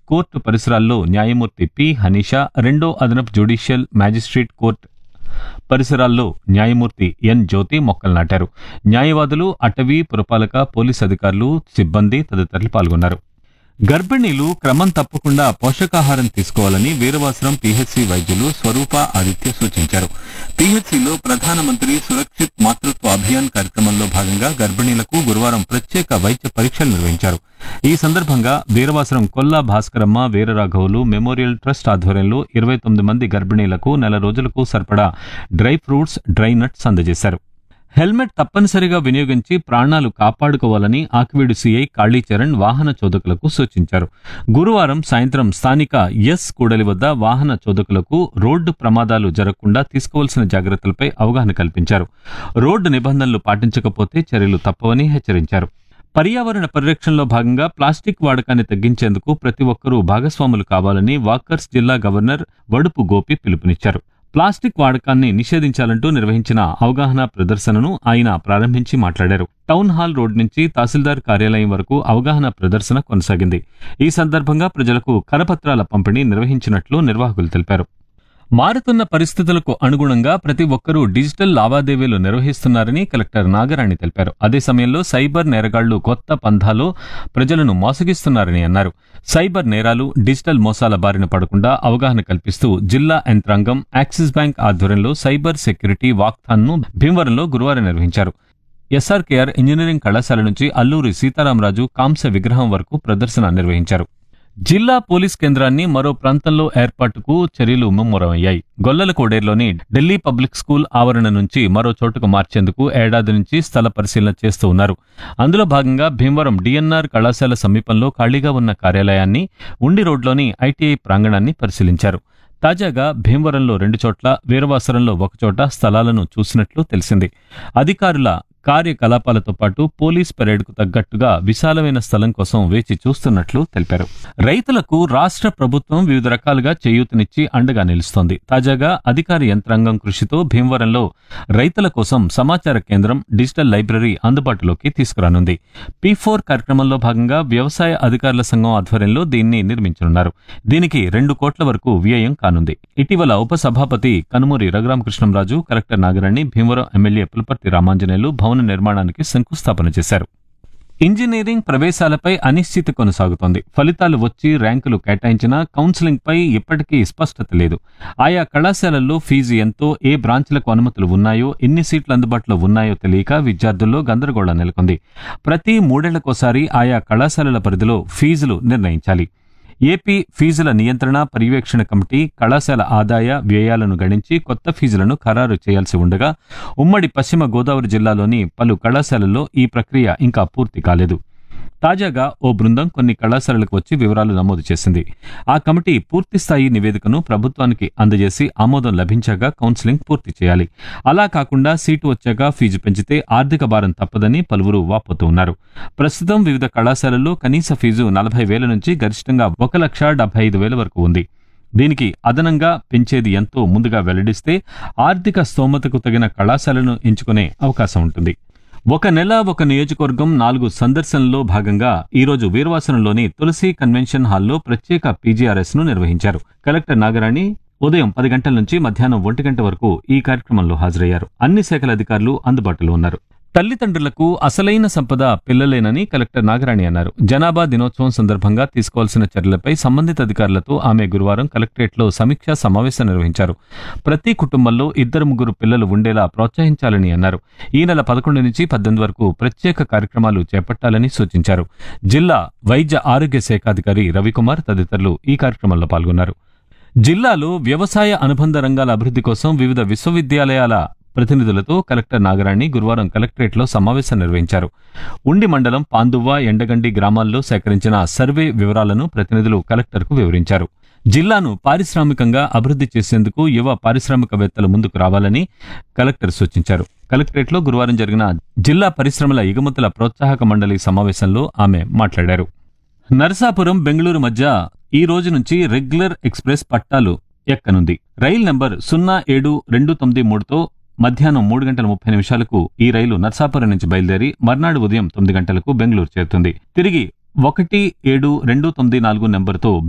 court పరిసరాల్లో న్యాయమూర్తి P Hanisha రెండో అదనపు జ్యుడిషియల్ మ్యాజిస్ట్రేట్ కోర్టు పరిసరాల్లో న్యాయమూర్తి ఎన్ జ్యోతి మొక్కలు నాటారు న్యాయవాదులు అటవీ పురపాలక పోలీస్ అధికారులు సిబ్బంది తదితరులు పాల్గొన్నారు గర్భిణీలు క్రమం తప్పకుండా పోషకాహారం తీసుకోవాలని వీరవాసరం పీహెచ్సీ వైద్యులు స్వరూప ఆదిత్య సూచించారు పీహెచ్సీలో ప్రధానమంత్రి సురక్షిత్ మాతృత్వ అభియాన్ కార్యక్రమంలో భాగంగా గర్భిణీలకు గురువారం ప్రత్యేక వైద్య పరీక్షలు నిర్వహించారు ఈ సందర్భంగా వీరవాసరం కొల్లా భాస్కరమ్మ వీరరాఘవులు మెమోరియల్ ట్రస్ట్ ఆధ్వర్యంలో ఇరవై తొమ్మిది మంది గర్భిణీలకు నెల రోజులకు సరిపడా డ్రై ఫ్రూట్స్ డ్రై నట్స్ అందజేశారు హెల్మెట్ తప్పనిసరిగా వినియోగించి ప్రాణాలు కాపాడుకోవాలని ఆకివీడు సీఐ కాళీచరణ్ వాహన చోదకులకు సూచించారు గురువారం సాయంత్రం స్థానిక ఎస్ కూడలి వద్ద వాహన చోదకులకు రోడ్డు ప్రమాదాలు జరగకుండా తీసుకోవాల్సిన జాగ్రత్తలపై అవగాహన కల్పించారు రోడ్డు నిబంధనలు పాటించకపోతే చర్యలు తప్పవని హెచ్చరించారు పర్యావరణ పరిరక్షణలో భాగంగా ప్లాస్టిక్ వాడకాన్ని తగ్గించేందుకు ప్రతి ఒక్కరూ భాగస్వాములు కావాలని వాకర్స్ జిల్లా గవర్నర్ వడుపు గోపి పిలుపునిచ్చారు ప్లాస్టిక్ వాడకాన్ని నిషేధించాలంటూ నిర్వహించిన అవగాహన ప్రదర్శనను ఆయన ప్రారంభించి మాట్లాడారు టౌన్ హాల్ రోడ్ నుంచి తహసీల్దార్ కార్యాలయం వరకు అవగాహన ప్రదర్శన కొనసాగింది ఈ సందర్భంగా ప్రజలకు కరపత్రాల పంపిణీ నిర్వహించినట్లు నిర్వాహకులు తెలిపారు మారుతున్న పరిస్థితులకు అనుగుణంగా ప్రతి ఒక్కరూ డిజిటల్ లావాదేవీలు నిర్వహిస్తున్నారని కలెక్టర్ నాగరాణి తెలిపారు అదే సమయంలో సైబర్ నేరగాళ్లు కొత్త పంథాలో ప్రజలను మోసగిస్తున్నారని అన్నారు సైబర్ నేరాలు డిజిటల్ మోసాల బారిన పడకుండా అవగాహన కల్పిస్తూ జిల్లా యంత్రాంగం యాక్సిస్ బ్యాంక్ ఆధ్వర్యంలో సైబర్ సెక్యూరిటీ వాక్థాన్ను భీమవరంలో గురువారం నిర్వహించారు ఎస్ఆర్కేఆర్ ఇంజనీరింగ్ కళాశాల నుంచి అల్లూరి సీతారామరాజు కాంస్య విగ్రహం వరకు ప్రదర్శన నిర్వహించారు జిల్లా పోలీస్ కేంద్రాన్ని మరో ప్రాంతంలో ఏర్పాటుకు చర్యలు ముమ్మరమయ్యాయి గొల్లల కోడేరులోని ఢిల్లీ పబ్లిక్ స్కూల్ ఆవరణ నుంచి మరో చోటుకు మార్చేందుకు ఏడాది నుంచి స్థల పరిశీలన చేస్తూ ఉన్నారు అందులో భాగంగా భీమవరం డిఎన్ఆర్ కళాశాల సమీపంలో ఖాళీగా ఉన్న కార్యాలయాన్ని ఉండి రోడ్లోని ఐటీఐ ప్రాంగణాన్ని పరిశీలించారు తాజాగా భీమవరంలో రెండు చోట్ల వీరవాసరంలో ఒకచోట స్థలాలను చూసినట్లు తెలిసింది అధికారుల కార్యకలాపాలతో పాటు పోలీస్ పెరేడ్కు తగ్గట్టుగా విశాలమైన స్థలం కోసం వేచి చూస్తున్నట్లు తెలిపారు రైతులకు రాష్ట్ర ప్రభుత్వం వివిధ రకాలుగా చేయూతనిచ్చి అండగా నిలుస్తోంది తాజాగా అధికార యంత్రాంగం కృషితో భీమవరంలో రైతుల కోసం సమాచార కేంద్రం డిజిటల్ లైబ్రరీ అందుబాటులోకి తీసుకురానుంది పీ ఫోర్ కార్యక్రమంలో భాగంగా వ్యవసాయ అధికారుల సంఘం ఆధ్వర్యంలో దీన్ని నిర్మించనున్నారు దీనికి రెండు కోట్ల వరకు వ్యయం కానుంది ఇటీవల ఉపసభాపతి కనుమూరి రఘురామకృష్ణంరాజు కలెక్టర్ నాగరాణి భీమవరం ఎమ్మెల్యే పులపర్తి రామాంజనేయులు భవన నిర్మాణానికి శంకుస్థాపన చేశారు ఇంజనీరింగ్ ప్రవేశాలపై అనిశ్చితి కొనసాగుతోంది ఫలితాలు వచ్చి ర్యాంకులు కేటాయించినా కౌన్సిలింగ్పై ఇప్పటికీ స్పష్టత లేదు ఆయా కళాశాలల్లో ఫీజు ఎంతో ఏ బ్రాంచ్లకు అనుమతులు ఉన్నాయో ఎన్ని సీట్లు అందుబాటులో ఉన్నాయో తెలియక విద్యార్థుల్లో గందరగోళం నెలకొంది ప్రతి మూడేళ్లకోసారి ఆయా కళాశాలల పరిధిలో ఫీజులు నిర్ణయించాలి ఏపీ ఫీజుల నియంత్రణ పర్యవేక్షణ కమిటీ కళాశాల ఆదాయ వ్యయాలను గణించి కొత్త ఫీజులను ఖరారు చేయాల్సి ఉండగా ఉమ్మడి పశ్చిమ గోదావరి జిల్లాలోని పలు కళాశాలల్లో ఈ ప్రక్రియ ఇంకా పూర్తి కాలేదు తాజాగా ఓ బృందం కొన్ని కళాశాలలకు వచ్చి వివరాలు నమోదు చేసింది ఆ కమిటీ పూర్తి స్థాయి నివేదికను ప్రభుత్వానికి అందజేసి ఆమోదం లభించాక కౌన్సిలింగ్ పూర్తి చేయాలి అలా కాకుండా సీటు వచ్చాక ఫీజు పెంచితే ఆర్థిక భారం తప్పదని పలువురు వాపోతూ ఉన్నారు ప్రస్తుతం వివిధ కళాశాలల్లో కనీస ఫీజు నలభై వేల నుంచి గరిష్టంగా ఒక లక్ష డెబ్బై ఐదు వేల వరకు ఉంది దీనికి అదనంగా పెంచేది ఎంతో ముందుగా వెల్లడిస్తే ఆర్థిక స్తోమతకు తగిన కళాశాలను ఎంచుకునే అవకాశం ఉంటుంది ఒక నెల ఒక నియోజకవర్గం నాలుగు సందర్శనలో భాగంగా ఈరోజు వీరవాసనంలోని తులసి కన్వెన్షన్ హాల్లో ప్రత్యేక పీజీఆర్ఎస్ ను నిర్వహించారు కలెక్టర్ నాగరాణి ఉదయం పది గంటల నుంచి మధ్యాహ్నం ఒంటి గంట వరకు ఈ కార్యక్రమంలో హాజరయ్యారు అన్ని శాఖల అధికారులు అందుబాటులో ఉన్నారు తల్లిదండ్రులకు అసలైన సంపద పిల్లలేనని కలెక్టర్ నాగరాణి అన్నారు జనాభా దినోత్సవం సందర్భంగా తీసుకోవాల్సిన చర్యలపై సంబంధిత అధికారులతో ఆమె గురువారం కలెక్టరేట్లో సమీక్షా సమావేశం నిర్వహించారు ప్రతి కుటుంబంలో ఇద్దరు ముగ్గురు పిల్లలు ఉండేలా ప్రోత్సహించాలని అన్నారు ఈ నెల పదకొండు నుంచి పద్దెనిమిది వరకు ప్రత్యేక కార్యక్రమాలు చేపట్టాలని సూచించారు జిల్లా వైద్య ఆరోగ్య శాఖాధికారి రవికుమార్ తదితరులు ఈ కార్యక్రమంలో పాల్గొన్నారు జిల్లాలో వ్యవసాయ అనుబంధ రంగాల అభివృద్ధి కోసం వివిధ విశ్వవిద్యాలయాల ప్రతినిధులతో కలెక్టర్ నాగరాణి గురువారం కలెక్టరేట్లో సమావేశం నిర్వహించారు ఉండి మండలం పాందువ్వ ఎండగండి గ్రామాల్లో సేకరించిన సర్వే వివరాలను ప్రతినిధులు కలెక్టర్కు వివరించారు జిల్లాను పారిశ్రామికంగా అభివృద్ధి చేసేందుకు యువ పారిశ్రామికవేత్తలు ముందుకు రావాలని కలెక్టర్ సూచించారు కలెక్టరేట్లో గురువారం జరిగిన జిల్లా పరిశ్రమల ఎగుమతుల ప్రోత్సాహక మండలి సమావేశంలో ఆమె మాట్లాడారు నరసాపురం బెంగళూరు మధ్య ఈ రోజు నుంచి రెగ్యులర్ ఎక్స్ప్రెస్ పట్టాలు ఎక్కనుంది రైలు నంబర్ సున్నా ఏడు రెండు తొమ్మిది మూడుతో మధ్యాహ్నం మూడు గంటల ముప్పై నిమిషాలకు ఈ రైలు నర్సాపురం నుంచి బయలుదేరి మర్నాడు ఉదయం తొమ్మిది గంటలకు బెంగళూరు చేరుతుంది తిరిగి ఒకటి ఏడు రెండు తొమ్మిది నాలుగు నెంబర్తో